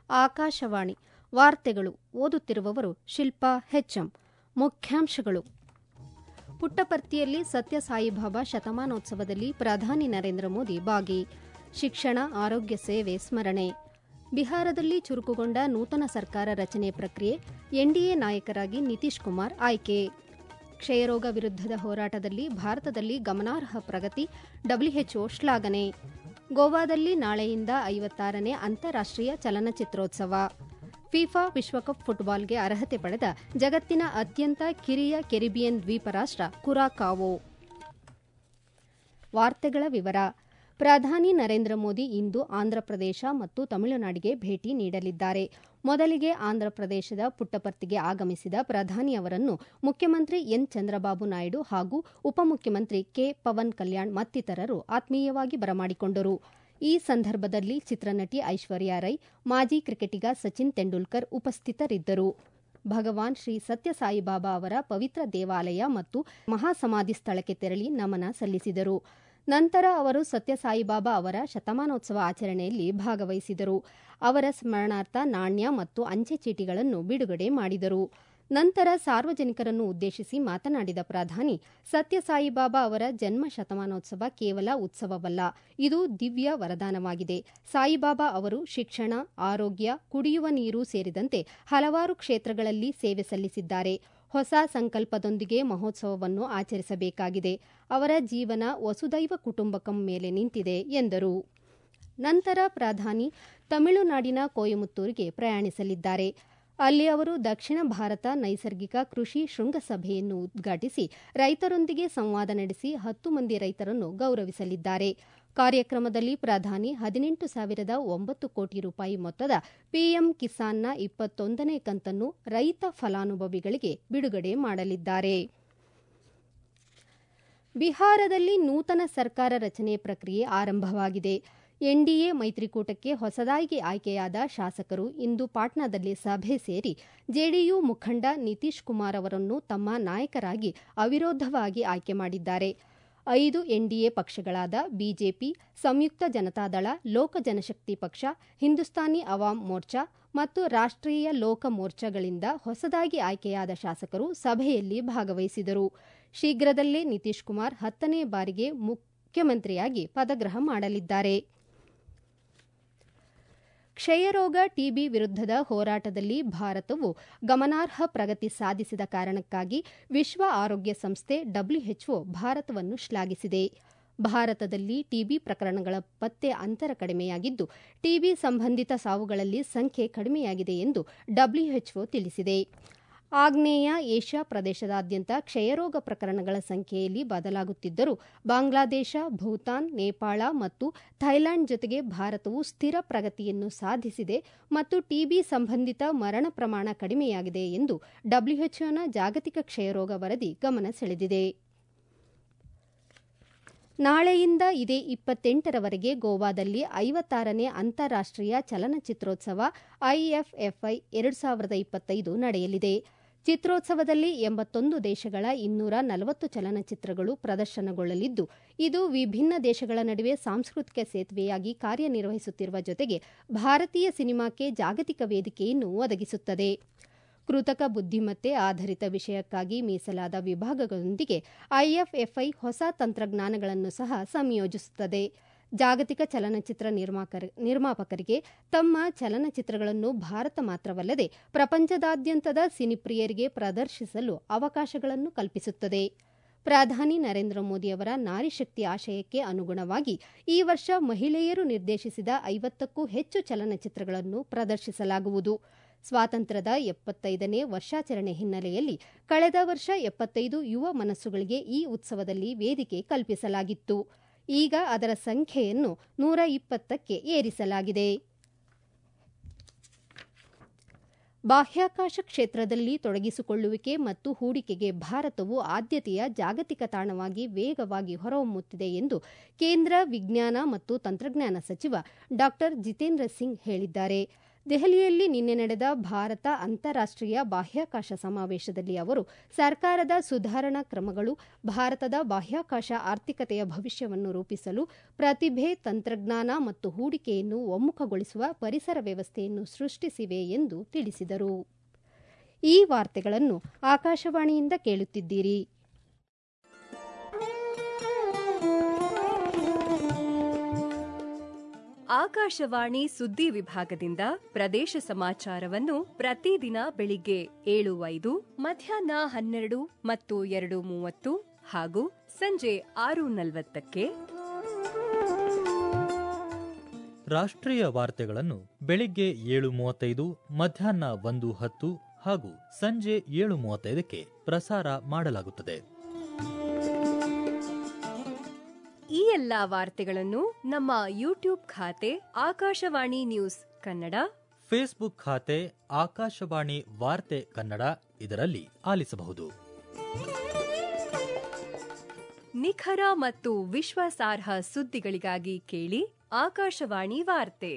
ಆಕಾಶವಾಣಿ ವಾರ್ತೆಗಳು ಓದುತ್ತಿರುವವರು ಶಿಲ್ಪಾ ಹೆಚ್ಎಂ ಮುಖ್ಯಾಂಶಗಳು ಪುಟ್ಟಪರ್ತಿಯಲ್ಲಿ ಸತ್ಯ ಸಾಯಿಬಾಬಾ ಶತಮಾನೋತ್ಸವದಲ್ಲಿ ಪ್ರಧಾನಿ ನರೇಂದ್ರ ಮೋದಿ ಭಾಗಿ ಶಿಕ್ಷಣ ಆರೋಗ್ಯ ಸೇವೆ ಸ್ಮರಣೆ ಬಿಹಾರದಲ್ಲಿ ಚುರುಕುಗೊಂಡ ನೂತನ ಸರ್ಕಾರ ರಚನೆ ಪ್ರಕ್ರಿಯೆ ಎನ್ಡಿಎ ನಾಯಕರಾಗಿ ನಿತೀಶ್ ಕುಮಾರ್ ಆಯ್ಕೆ ಕ್ಷಯರೋಗ ವಿರುದ್ದದ ಹೋರಾಟದಲ್ಲಿ ಭಾರತದಲ್ಲಿ ಗಮನಾರ್ಹ ಪ್ರಗತಿ ಡಬ್ಲ್ಯೂಎಚ್ಒ ಶ್ಲಾಘನೆ ಗೋವಾದಲ್ಲಿ ನಾಳೆಯಿಂದ ಐವತ್ತಾರನೇ ಅಂತಾರಾಷ್ಟೀಯ ಚಲನಚಿತ್ರೋತ್ಸವ ಫಿಫಾ ವಿಶ್ವಕಪ್ ಫುಟ್ಬಾಲ್ಗೆ ಅರ್ಹತೆ ಪಡೆದ ಜಗತ್ತಿನ ಅತ್ಯಂತ ಕಿರಿಯ ಕೆರಿಬಿಯನ್ ದ್ವೀಪ ರಾಷ್ಟ ಕುರಾಕಾವೋ ವಾರ್ತೆಗಳ ವಿವರ ಪ್ರಧಾನಿ ನರೇಂದ್ರ ಮೋದಿ ಇಂದು ಆಂಧ್ರಪ್ರದೇಶ ಮತ್ತು ತಮಿಳುನಾಡಿಗೆ ಭೇಟಿ ನೀಡಲಿದ್ದಾರೆ ಮೊದಲಿಗೆ ಆಂಧ್ರಪ್ರದೇಶದ ಪುಟ್ಟಪರ್ತಿಗೆ ಆಗಮಿಸಿದ ಪ್ರಧಾನಿ ಅವರನ್ನು ಮುಖ್ಯಮಂತ್ರಿ ಎನ್ ಚಂದ್ರಬಾಬು ನಾಯ್ಡು ಹಾಗೂ ಉಪಮುಖ್ಯಮಂತ್ರಿ ಕೆ ಪವನ್ ಕಲ್ಯಾಣ್ ಮತ್ತಿತರರು ಆತ್ಮೀಯವಾಗಿ ಬರಮಾಡಿಕೊಂಡರು ಈ ಸಂದರ್ಭದಲ್ಲಿ ಚಿತ್ರನಟಿ ಐಶ್ವರ್ಯ ರೈ ಮಾಜಿ ಕ್ರಿಕೆಟಿಗ ಸಚಿನ್ ತೆಂಡೂಲ್ಕರ್ ಉಪಸ್ಥಿತರಿದ್ದರು ಭಗವಾನ್ ಶ್ರೀ ಸತ್ಯಸಾಯಿಬಾಬಾ ಅವರ ಪವಿತ್ರ ದೇವಾಲಯ ಮತ್ತು ಮಹಾಸಮಾಧಿ ಸ್ಥಳಕ್ಕೆ ತೆರಳಿ ನಮನ ಸಲ್ಲಿಸಿದರು ನಂತರ ಅವರು ಸತ್ಯಸಾಯಿಬಾಬಾ ಅವರ ಶತಮಾನೋತ್ಸವ ಆಚರಣೆಯಲ್ಲಿ ಭಾಗವಹಿಸಿದರು ಅವರ ಸ್ಮರಣಾರ್ಥ ನಾಣ್ಯ ಮತ್ತು ಅಂಚೆ ಚೀಟಿಗಳನ್ನು ಬಿಡುಗಡೆ ಮಾಡಿದರು ನಂತರ ಸಾರ್ವಜನಿಕರನ್ನು ಉದ್ದೇಶಿಸಿ ಮಾತನಾಡಿದ ಪ್ರಧಾನಿ ಸತ್ಯಸಾಯಿಬಾಬಾ ಅವರ ಜನ್ಮ ಶತಮಾನೋತ್ಸವ ಕೇವಲ ಉತ್ಸವವಲ್ಲ ಇದು ದಿವ್ಯ ವರದಾನವಾಗಿದೆ ಸಾಯಿಬಾಬಾ ಅವರು ಶಿಕ್ಷಣ ಆರೋಗ್ಯ ಕುಡಿಯುವ ನೀರು ಸೇರಿದಂತೆ ಹಲವಾರು ಕ್ಷೇತ್ರಗಳಲ್ಲಿ ಸೇವೆ ಸಲ್ಲಿಸಿದ್ದಾರೆ ಹೊಸ ಸಂಕಲ್ಪದೊಂದಿಗೆ ಮಹೋತ್ಸವವನ್ನು ಆಚರಿಸಬೇಕಾಗಿದೆ ಅವರ ಜೀವನ ವಸುದೈವ ಕುಟುಂಬಕಂ ಮೇಲೆ ನಿಂತಿದೆ ಎಂದರು ನಂತರ ಪ್ರಧಾನಿ ತಮಿಳುನಾಡಿನ ಕೊಯಮುತ್ತೂರಿಗೆ ಪ್ರಯಾಣಿಸಲಿದ್ದಾರೆ ಅಲ್ಲಿ ಅವರು ದಕ್ಷಿಣ ಭಾರತ ನೈಸರ್ಗಿಕ ಕೃಷಿ ಶೃಂಗಸಭೆಯನ್ನು ಉದ್ಘಾಟಿಸಿ ರೈತರೊಂದಿಗೆ ಸಂವಾದ ನಡೆಸಿ ಹತ್ತು ಮಂದಿ ರೈತರನ್ನು ಗೌರವಿಸಲಿದ್ದಾರೆ ಕಾರ್ಯಕ್ರಮದಲ್ಲಿ ಪ್ರಧಾನಿ ಹದಿನೆಂಟು ಸಾವಿರದ ಒಂಬತ್ತು ಕೋಟಿ ರೂಪಾಯಿ ಮೊತ್ತದ ಪಿಎಂ ಕಿಸಾನ್ನ ಇಪ್ಪತ್ತೊಂದನೇ ಕಂತನ್ನು ರೈತ ಫಲಾನುಭವಿಗಳಿಗೆ ಬಿಡುಗಡೆ ಮಾಡಲಿದ್ದಾರೆ ಬಿಹಾರದಲ್ಲಿ ನೂತನ ಸರ್ಕಾರ ರಚನೆ ಪ್ರಕ್ರಿಯೆ ಆರಂಭವಾಗಿದೆ ಎನ್ಡಿಎ ಮೈತ್ರಿಕೂಟಕ್ಕೆ ಹೊಸದಾಗಿ ಆಯ್ಕೆಯಾದ ಶಾಸಕರು ಇಂದು ಪಾಟ್ನಾದಲ್ಲಿ ಸಭೆ ಸೇರಿ ಜೆಡಿಯು ಮುಖಂಡ ನಿತೀಶ್ ಕುಮಾರ್ ಅವರನ್ನು ತಮ್ಮ ನಾಯಕರಾಗಿ ಅವಿರೋಧವಾಗಿ ಆಯ್ಕೆ ಮಾಡಿದ್ದಾರೆ ಐದು ಎನ್ಡಿಎ ಪಕ್ಷಗಳಾದ ಬಿಜೆಪಿ ಸಂಯುಕ್ತ ಜನತಾದಳ ಲೋಕ ಜನಶಕ್ತಿ ಪಕ್ಷ ಹಿಂದೂಸ್ತಾನಿ ಅವಾಮ್ ಮೋರ್ಚಾ ಮತ್ತು ರಾಷ್ಟ್ರೀಯ ಲೋಕ ಮೋರ್ಚಾಗಳಿಂದ ಹೊಸದಾಗಿ ಆಯ್ಕೆಯಾದ ಶಾಸಕರು ಸಭೆಯಲ್ಲಿ ಭಾಗವಹಿಸಿದರು ಶೀಘ್ರದಲ್ಲೇ ನಿತೀಶ್ ಕುಮಾರ್ ಹತ್ತನೇ ಬಾರಿಗೆ ಮುಖ್ಯಮಂತ್ರಿಯಾಗಿ ಪದಗ್ರಹ ಮಾಡಲಿದ್ದಾರೆ ಕ್ಷಯರೋಗ ಟಿಬಿ ವಿರುದ್ದದ ಹೋರಾಟದಲ್ಲಿ ಭಾರತವು ಗಮನಾರ್ಹ ಪ್ರಗತಿ ಸಾಧಿಸಿದ ಕಾರಣಕ್ಕಾಗಿ ವಿಶ್ವ ಆರೋಗ್ಯ ಸಂಸ್ಥೆ ಡಬ್ಲ್ಯೂಎಚ್ಒ ಭಾರತವನ್ನು ಶ್ಲಾಘಿಸಿದೆ ಭಾರತದಲ್ಲಿ ಟಿಬಿ ಪ್ರಕರಣಗಳ ಪತ್ತೆ ಅಂತರ ಕಡಿಮೆಯಾಗಿದ್ದು ಟಿಬಿ ಸಂಬಂಧಿತ ಸಾವುಗಳಲ್ಲಿ ಸಂಖ್ಯೆ ಕಡಿಮೆಯಾಗಿದೆ ಎಂದು ಡಬ್ಲ್ಯೂಎಚ್ಒ ತಿಳಿಸಿದೆ ಆಗ್ನೇಯ ಏಷ್ಯಾ ಪ್ರದೇಶದಾದ್ಯಂತ ಕ್ಷಯರೋಗ ಪ್ರಕರಣಗಳ ಸಂಖ್ಯೆಯಲ್ಲಿ ಬದಲಾಗುತ್ತಿದ್ದರೂ ಬಾಂಗ್ಲಾದೇಶ ಭೂತಾನ್ ನೇಪಾಳ ಮತ್ತು ಥೈಲ್ಯಾಂಡ್ ಜೊತೆಗೆ ಭಾರತವು ಸ್ಥಿರ ಪ್ರಗತಿಯನ್ನು ಸಾಧಿಸಿದೆ ಮತ್ತು ಟಿಬಿ ಸಂಬಂಧಿತ ಮರಣ ಪ್ರಮಾಣ ಕಡಿಮೆಯಾಗಿದೆ ಎಂದು ಡಬ್ಲ್ಯೂಎಚ್ಒನ ಜಾಗತಿಕ ಕ್ಷಯರೋಗ ವರದಿ ಗಮನ ಸೆಳೆದಿದೆ ನಾಳೆಯಿಂದ ಇದೇ ಇಪ್ಪತ್ತೆಂಟರವರೆಗೆ ಗೋವಾದಲ್ಲಿ ಐವತ್ತಾರನೇ ಅಂತಾರಾಷ್ಟೀಯ ಚಲನಚಿತ್ರೋತ್ಸವ ಐಎಫ್ಎಫ್ಐ ಎರಡು ಸಾವಿರದ ಇಪ್ಪತ್ತೈದು ನಡೆಯಲಿದೆ ಚಿತ್ರೋತ್ಸವದಲ್ಲಿ ಎಂಬತ್ತೊಂದು ದೇಶಗಳ ಇನ್ನೂರ ನಲವತ್ತು ಚಲನಚಿತ್ರಗಳು ಪ್ರದರ್ಶನಗೊಳ್ಳಲಿದ್ದು ಇದು ವಿಭಿನ್ನ ದೇಶಗಳ ನಡುವೆ ಸಾಂಸ್ಕೃತಿಕ ಸೇತುವೆಯಾಗಿ ಕಾರ್ಯನಿರ್ವಹಿಸುತ್ತಿರುವ ಜೊತೆಗೆ ಭಾರತೀಯ ಸಿನಿಮಾಕ್ಕೆ ಜಾಗತಿಕ ವೇದಿಕೆಯನ್ನು ಒದಗಿಸುತ್ತದೆ ಕೃತಕ ಬುದ್ದಿಮತ್ತೆ ಆಧರಿತ ವಿಷಯಕ್ಕಾಗಿ ಮೀಸಲಾದ ವಿಭಾಗಗಳೊಂದಿಗೆ ಐಎಫ್ಎಫ್ಐ ಹೊಸ ತಂತ್ರಜ್ಞಾನಗಳನ್ನು ಸಹ ಸಂಯೋಜಿಸುತ್ತದೆ ಜಾಗತಿಕ ಚಲನಚಿತ್ರ ನಿರ್ಮಾಪಕರಿಗೆ ತಮ್ಮ ಚಲನಚಿತ್ರಗಳನ್ನು ಭಾರತ ಮಾತ್ರವಲ್ಲದೆ ಪ್ರಪಂಚದಾದ್ಯಂತದ ಸಿನಿಪ್ರಿಯರಿಗೆ ಪ್ರದರ್ಶಿಸಲು ಅವಕಾಶಗಳನ್ನು ಕಲ್ಪಿಸುತ್ತದೆ ಪ್ರಧಾನಿ ನರೇಂದ್ರ ಮೋದಿ ಅವರ ನಾರಿಶಕ್ತಿ ಆಶಯಕ್ಕೆ ಅನುಗುಣವಾಗಿ ಈ ವರ್ಷ ಮಹಿಳೆಯರು ನಿರ್ದೇಶಿಸಿದ ಐವತ್ತಕ್ಕೂ ಹೆಚ್ಚು ಚಲನಚಿತ್ರಗಳನ್ನು ಪ್ರದರ್ಶಿಸಲಾಗುವುದು ಸ್ವಾತಂತ್ರ್ಯದ ಎಪ್ಪತ್ತೈದನೇ ವರ್ಷಾಚರಣೆ ಹಿನ್ನೆಲೆಯಲ್ಲಿ ಕಳೆದ ವರ್ಷ ಎಪ್ಪತ್ತೈದು ಯುವ ಮನಸ್ಸುಗಳಿಗೆ ಈ ಉತ್ಸವದಲ್ಲಿ ವೇದಿಕೆ ಕಲ್ಪಿಸಲಾಗಿತ್ತು ಈಗ ಅದರ ಸಂಖ್ಯೆಯನ್ನು ನೂರ ಇಪ್ಪತ್ತಕ್ಕೆ ಏರಿಸಲಾಗಿದೆ ಬಾಹ್ಯಾಕಾಶ ಕ್ಷೇತ್ರದಲ್ಲಿ ತೊಡಗಿಸಿಕೊಳ್ಳುವಿಕೆ ಮತ್ತು ಹೂಡಿಕೆಗೆ ಭಾರತವು ಆದ್ಯತೆಯ ಜಾಗತಿಕ ತಾಣವಾಗಿ ವೇಗವಾಗಿ ಹೊರಹೊಮ್ಮುತ್ತಿದೆ ಎಂದು ಕೇಂದ್ರ ವಿಜ್ಞಾನ ಮತ್ತು ತಂತ್ರಜ್ಞಾನ ಸಚಿವ ಡಾ ಜಿತೇಂದ್ರ ಸಿಂಗ್ ಹೇಳಿದ್ದಾರೆ ದೆಹಲಿಯಲ್ಲಿ ನಿನ್ನೆ ನಡೆದ ಭಾರತ ಅಂತಾರಾಷ್ಟೀಯ ಬಾಹ್ಯಾಕಾಶ ಸಮಾವೇಶದಲ್ಲಿ ಅವರು ಸರ್ಕಾರದ ಸುಧಾರಣಾ ಕ್ರಮಗಳು ಭಾರತದ ಬಾಹ್ಯಾಕಾಶ ಆರ್ಥಿಕತೆಯ ಭವಿಷ್ಯವನ್ನು ರೂಪಿಸಲು ಪ್ರತಿಭೆ ತಂತ್ರಜ್ಞಾನ ಮತ್ತು ಹೂಡಿಕೆಯನ್ನು ಒಮ್ಮುಖಗೊಳಿಸುವ ಪರಿಸರ ವ್ಯವಸ್ಥೆಯನ್ನು ಸೃಷ್ಟಿಸಿವೆ ಎಂದು ತಿಳಿಸಿದರು ಈ ವಾರ್ತೆಗಳನ್ನು ಆಕಾಶವಾಣಿಯಿಂದ ಕೇಳುತ್ತಿದ್ದೀರಿ ಆಕಾಶವಾಣಿ ಸುದ್ದಿ ವಿಭಾಗದಿಂದ ಪ್ರದೇಶ ಸಮಾಚಾರವನ್ನು ಪ್ರತಿದಿನ ಬೆಳಿಗ್ಗೆ ಏಳು ಐದು ಮಧ್ಯಾಹ್ನ ಹನ್ನೆರಡು ಮತ್ತು ಎರಡು ಮೂವತ್ತು ಹಾಗೂ ಸಂಜೆ ಆರು ನಲವತ್ತಕ್ಕೆ ರಾಷ್ಟ್ರೀಯ ವಾರ್ತೆಗಳನ್ನು ಬೆಳಿಗ್ಗೆ ಏಳು ಮೂವತ್ತೈದು ಮಧ್ಯಾಹ್ನ ಒಂದು ಹತ್ತು ಹಾಗೂ ಸಂಜೆ ಏಳು ಮೂವತ್ತೈದಕ್ಕೆ ಪ್ರಸಾರ ಮಾಡಲಾಗುತ್ತದೆ ಈ ಎಲ್ಲಾ ವಾರ್ತೆಗಳನ್ನು ನಮ್ಮ ಯೂಟ್ಯೂಬ್ ಖಾತೆ ಆಕಾಶವಾಣಿ ನ್ಯೂಸ್ ಕನ್ನಡ ಫೇಸ್ಬುಕ್ ಖಾತೆ ಆಕಾಶವಾಣಿ ವಾರ್ತೆ ಕನ್ನಡ ಇದರಲ್ಲಿ ಆಲಿಸಬಹುದು ನಿಖರ ಮತ್ತು ವಿಶ್ವಾಸಾರ್ಹ ಸುದ್ದಿಗಳಿಗಾಗಿ ಕೇಳಿ ಆಕಾಶವಾಣಿ ವಾರ್ತೆ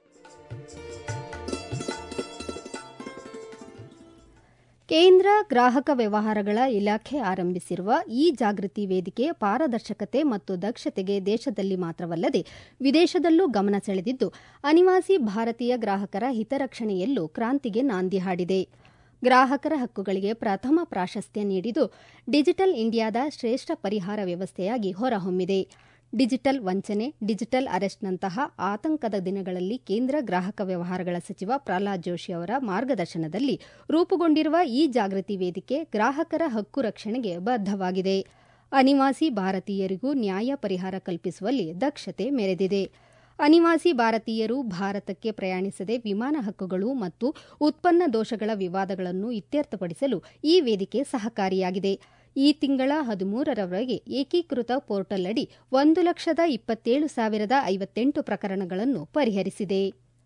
ಕೇಂದ್ರ ಗ್ರಾಹಕ ವ್ಯವಹಾರಗಳ ಇಲಾಖೆ ಆರಂಭಿಸಿರುವ ಇ ಜಾಗೃತಿ ವೇದಿಕೆ ಪಾರದರ್ಶಕತೆ ಮತ್ತು ದಕ್ಷತೆಗೆ ದೇಶದಲ್ಲಿ ಮಾತ್ರವಲ್ಲದೆ ವಿದೇಶದಲ್ಲೂ ಗಮನ ಸೆಳೆದಿದ್ದು ಅನಿವಾಸಿ ಭಾರತೀಯ ಗ್ರಾಹಕರ ಹಿತರಕ್ಷಣೆಯಲ್ಲೂ ಕ್ರಾಂತಿಗೆ ನಾಂದಿ ಹಾಡಿದೆ ಗ್ರಾಹಕರ ಹಕ್ಕುಗಳಿಗೆ ಪ್ರಥಮ ಪ್ರಾಶಸ್ತ್ಯ ನೀಡಿದ್ದು ಡಿಜಿಟಲ್ ಇಂಡಿಯಾದ ಶ್ರೇಷ್ಠ ಪರಿಹಾರ ವ್ಯವಸ್ಥೆಯಾಗಿ ಹೊರಹೊಮ್ಮಿದೆ ಡಿಜಿಟಲ್ ವಂಚನೆ ಡಿಜಿಟಲ್ ಅರೆಸ್ಟ್ನಂತಹ ಆತಂಕದ ದಿನಗಳಲ್ಲಿ ಕೇಂದ್ರ ಗ್ರಾಹಕ ವ್ಯವಹಾರಗಳ ಸಚಿವ ಪ್ರಹ್ಲಾದ್ ಜೋಶಿ ಅವರ ಮಾರ್ಗದರ್ಶನದಲ್ಲಿ ರೂಪುಗೊಂಡಿರುವ ಈ ಜಾಗೃತಿ ವೇದಿಕೆ ಗ್ರಾಹಕರ ಹಕ್ಕು ರಕ್ಷಣೆಗೆ ಬದ್ಧವಾಗಿದೆ ಅನಿವಾಸಿ ಭಾರತೀಯರಿಗೂ ನ್ಯಾಯ ಪರಿಹಾರ ಕಲ್ಪಿಸುವಲ್ಲಿ ದಕ್ಷತೆ ಮೆರೆದಿದೆ ಅನಿವಾಸಿ ಭಾರತೀಯರು ಭಾರತಕ್ಕೆ ಪ್ರಯಾಣಿಸದೆ ವಿಮಾನ ಹಕ್ಕುಗಳು ಮತ್ತು ಉತ್ಪನ್ನ ದೋಷಗಳ ವಿವಾದಗಳನ್ನು ಇತ್ಯರ್ಥಪಡಿಸಲು ಈ ವೇದಿಕೆ ಸಹಕಾರಿಯಾಗಿದೆ ಈ ತಿಂಗಳ ಹದಿಮೂರರವರೆಗೆ ಏಕೀಕೃತ ಪೋರ್ಟಲ್ ಅಡಿ ಒಂದು ಲಕ್ಷದ ಇಪ್ಪತ್ತೇಳು ಸಾವಿರದ ಐವತ್ತೆಂಟು ಪ್ರಕರಣಗಳನ್ನು ಪರಿಹರಿಸಿದೆ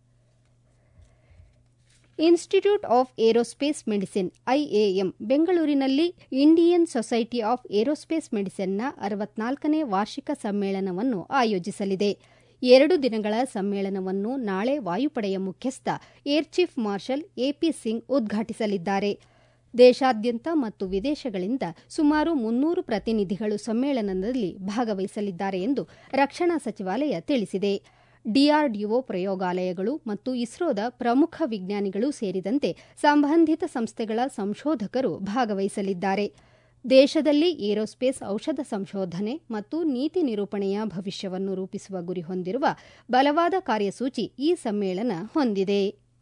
institute of aerospace medicine IAM ಬೆಂಗಳೂರಿನಲ್ಲಿ ಇಂಡಿಯನ್ ಸೊಸೈಟಿ ಆಫ್ ಏರೋಸ್ಪೇಸ್ ಮೆಡಿಸಿನ್ನ ಅರವತ್ನಾಲ್ಕನೇ ವಾರ್ಷಿಕ ಸಮ್ಮೇಳನವನ್ನು ಆಯೋಜಿಸಲಿದೆ ಎರಡು ದಿನಗಳ ಸಮ್ಮೇಳನವನ್ನು ನಾಳೆ ವಾಯುಪಡೆಯ ಮುಖ್ಯಸ್ಥ air chief marshal AP Singh ಉದ್ಘಾಟಿಸಲಿದ್ದಾರೆ ದೇಶಾದ್ಯಂತ ಮತ್ತು ವಿದೇಶಗಳಿಂದ ಸುಮಾರು ಮುನ್ನೂರು ಪ್ರತಿನಿಧಿಗಳು ಸಮ್ಮೇಳನದಲ್ಲಿ ಭಾಗವಹಿಸಲಿದ್ದಾರೆ ಎಂದು ರಕ್ಷಣಾ ಸಚಿವಾಲಯ ತಿಳಿಸಿದೆ ಡಿಆರ್ಡಿಒ ಪ್ರಯೋಗಾಲಯಗಳು ಮತ್ತು ಇಸ್ರೋದ ಪ್ರಮುಖ ವಿಜ್ಞಾನಿಗಳು ಸೇರಿದಂತೆ ಸಂಬಂಧಿತ ಸಂಸ್ಥೆಗಳ ಸಂಶೋಧಕರು ಭಾಗವಹಿಸಲಿದ್ದಾರೆ ದೇಶದಲ್ಲಿ ಏರೋಸ್ಪೇಸ್ ಔಷಧ ಸಂಶೋಧನೆ ಮತ್ತು ನೀತಿ ನಿರೂಪಣೆಯ ಭವಿಷ್ಯವನ್ನು ರೂಪಿಸುವ ಗುರಿ ಹೊಂದಿರುವ ಬಲವಾದ ಕಾರ್ಯಸೂಚಿ ಈ ಸಮ್ಮೇಳನ ಹೊಂದಿದೆ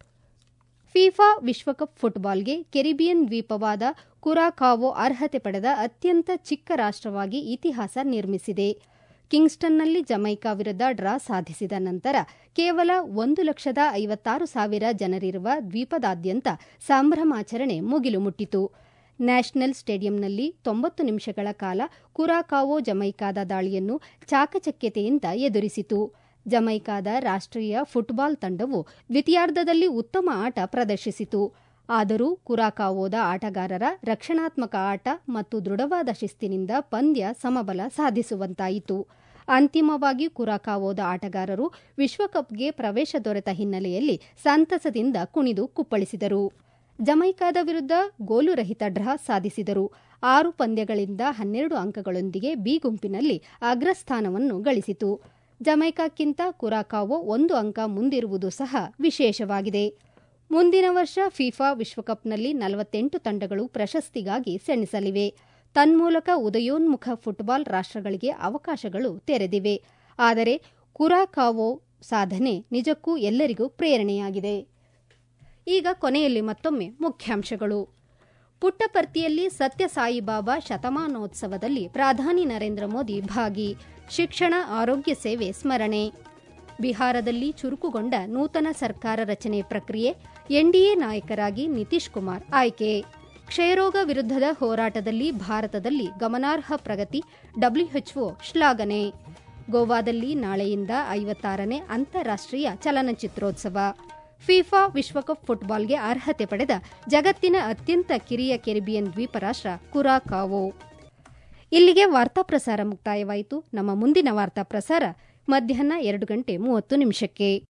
ಫಿಫಾ ವಿಶ್ವಕಪ್ ಫುಟ್ಬಾಲ್ಗೆ ಕೆರಿಬಿಯನ್ ದ್ವೀಪವಾದ ಕುರಾಕಾವೋ ಅರ್ಹತೆ ಪಡೆದ ಅತ್ಯಂತ ಚಿಕ್ಕ ರಾಷ್ಟವಾಗಿ ಇತಿಹಾಸ ನಿರ್ಮಿಸಿದೆ ಕಿಂಗ್ಸ್ಟನ್ನಲ್ಲಿ ಜಮೈಕಾ ವಿರುದ್ಧ ಡ್ರಾ ಸಾಧಿಸಿದ ನಂತರ ಕೇವಲ ಒಂದು ಲಕ್ಷದ ಐವತ್ತಾರು ಸಾವಿರ ಜನರಿರುವ ದ್ವೀಪದಾದ್ಯಂತ ಸಂಭ್ರಮಾಚರಣೆ ಮುಗಿಲು ಮುಟ್ಟಿತು ನ್ಯಾಷನಲ್ ಸ್ಟೇಡಿಯಂನಲ್ಲಿ ತೊಂಬತ್ತು ನಿಮಿಷಗಳ ಕಾಲ ಕುರಾಕಾವೋ ಜಮೈಕಾದ ದಾಳಿಯನ್ನು ಚಾಕಚಕ್ಯತೆಯಿಂದ ಎದುರಿಸಿತು ಜಮೈಕಾದ ರಾಷ್ಟೀಯ ಫುಟ್ಬಾಲ್ ತಂಡವು ದ್ವಿತೀಯಾರ್ಧದಲ್ಲಿ ಉತ್ತಮ ಆಟ ಪ್ರದರ್ಶಿಸಿತು ಆದರೂ ಕುರಾಕಾವೋದ ಆಟಗಾರರ ರಕ್ಷಣಾತ್ಮಕ ಆಟ ಮತ್ತು ದೃಢವಾದ ಶಿಸ್ತಿನಿಂದ ಪಂದ್ಯ ಸಮಬಲ ಸಾಧಿಸುವಂತಾಯಿತು ಅಂತಿಮವಾಗಿ ಕುರಾಕಾವೋದ ಆಟಗಾರರು ವಿಶ್ವಕಪ್ಗೆ ಪ್ರವೇಶ ದೊರೆತ ಹಿನ್ನೆಲೆಯಲ್ಲಿ ಸಂತಸದಿಂದ ಕುಣಿದು ಕುಪ್ಪಳಿಸಿದರು ಜಮೈಕಾದ ವಿರುದ್ಧ ಗೋಲುರಹಿತ ಡ್ರಾ ಸಾಧಿಸಿದರು ಆರು ಪಂದ್ಯಗಳಿಂದ ಹನ್ನೆರಡು ಅಂಕಗಳೊಂದಿಗೆ ಬಿ ಗುಂಪಿನಲ್ಲಿ ಅಗ್ರಸ್ಥಾನವನ್ನು ಗಳಿಸಿತು ಜಮೈಕಾಕ್ಕಿಂತ ಕುರಾಕಾವೋ ಒಂದು ಅಂಕ ಮುಂದಿರುವುದು ಸಹ ವಿಶೇಷವಾಗಿದೆ ಮುಂದಿನ ವರ್ಷ ಫಿಫಾ ವಿಶ್ವಕಪ್ನಲ್ಲಿ ನಲವತ್ತೆಂಟು ತಂಡಗಳು ಪ್ರಶಸ್ತಿಗಾಗಿ ಸೆಣಸಲಿವೆ ತನ್ಮೂಲಕ ಉದಯೋನ್ಮುಖ ಫುಟ್ಬಾಲ್ ರಾಷ್ಟಗಳಿಗೆ ಅವಕಾಶಗಳು ತೆರೆದಿವೆ ಆದರೆ ಕುರಾಕಾವೋ ಸಾಧನೆ ನಿಜಕ್ಕೂ ಎಲ್ಲರಿಗೂ ಪ್ರೇರಣೆಯಾಗಿದೆ ಈಗ ಕೊನೆಯಲ್ಲಿ ಮತ್ತೊಮ್ಮೆ ಮುಖ್ಯಾಂಶಗಳು ಪುಟ್ಟಪರ್ತಿಯಲ್ಲಿ ಸತ್ಯ ಸಾಯಿಬಾಬಾ ಶತಮಾನೋತ್ಸವದಲ್ಲಿ ಪ್ರಧಾನಿ ನರೇಂದ್ರ ಮೋದಿ ಭಾಗಿ ಶಿಕ್ಷಣ ಆರೋಗ್ಯ ಸೇವೆ ಸ್ಮರಣೆ ಬಿಹಾರದಲ್ಲಿ ಚುರುಕುಗೊಂಡ ನೂತನ ಸರ್ಕಾರ ರಚನೆ ಪ್ರಕ್ರಿಯೆ ಎನ್ಡಿಎ ನಾಯಕರಾಗಿ ನಿತೀಶ್ ಕುಮಾರ್ ಆಯ್ಕೆ ಕ್ಷಯರೋಗ ವಿರುದ್ಧದ ಹೋರಾಟದಲ್ಲಿ ಭಾರತದಲ್ಲಿ ಗಮನಾರ್ಹ ಪ್ರಗತಿ ಡಬ್ಲ್ಯೂಎಚ್ಒ ಶ್ಲಾಘನೆ ಗೋವಾದಲ್ಲಿ ನಾಳೆಯಿಂದ ಐವತ್ತಾರನೇ ಅಂತಾರಾಷ್ಟೀಯ ಚಲನಚಿತ್ರೋತ್ಸವ ಫಿಫಾ ವಿಶ್ವಕಪ್ ಫುಟ್ಬಾಲ್ಗೆ ಅರ್ಹತೆ ಪಡೆದ ಜಗತ್ತಿನ ಅತ್ಯಂತ ಕಿರಿಯ ಕೆರಿಬಿಯನ್ ದ್ವೀಪರಾಷ್ಟ ಕುರಾಕಾವೋ ಇಲ್ಲಿಗೆ ವಾರ್ತಾ ಪ್ರಸಾರ ಮುಕ್ತಾಯವಾಯಿತು ನಮ್ಮ ಮುಂದಿನ ವಾರ್ತಾ ಪ್ರಸಾರ ಮಧ್ಯಾಹ್ನ ಎರಡು ಗಂಟೆ ಮೂವತ್ತು ನಿಮಿಷಕ್ಕೆ